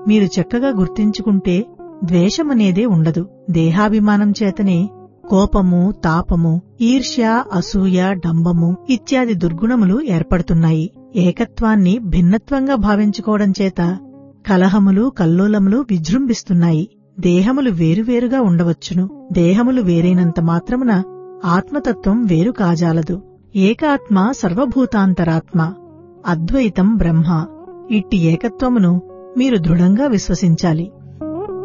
మీరు చక్కగా గుర్తించుకుంటే ద్వేషమనేదే ఉండదు దేహాభిమానం చేతనే కోపము తాపము ఈర్ష్య అసూయ డంబము ఇత్యాది దుర్గుణములు ఏర్పడుతున్నాయి ఏకత్వాన్ని భిన్నత్వంగా భావించుకోవడం చేత కలహములు కల్లోలములు విజృంభిస్తున్నాయి దేహములు వేరువేరుగా ఉండవచ్చును దేహములు వేరైనంత మాత్రమున ఆత్మతత్వం వేరు కాజాలదు ఏకాత్మ సర్వభూతాంతరాత్మ అద్వైతం బ్రహ్మ ఇట్టి ఏకత్వమును మీరు దృఢంగా విశ్వసించాలి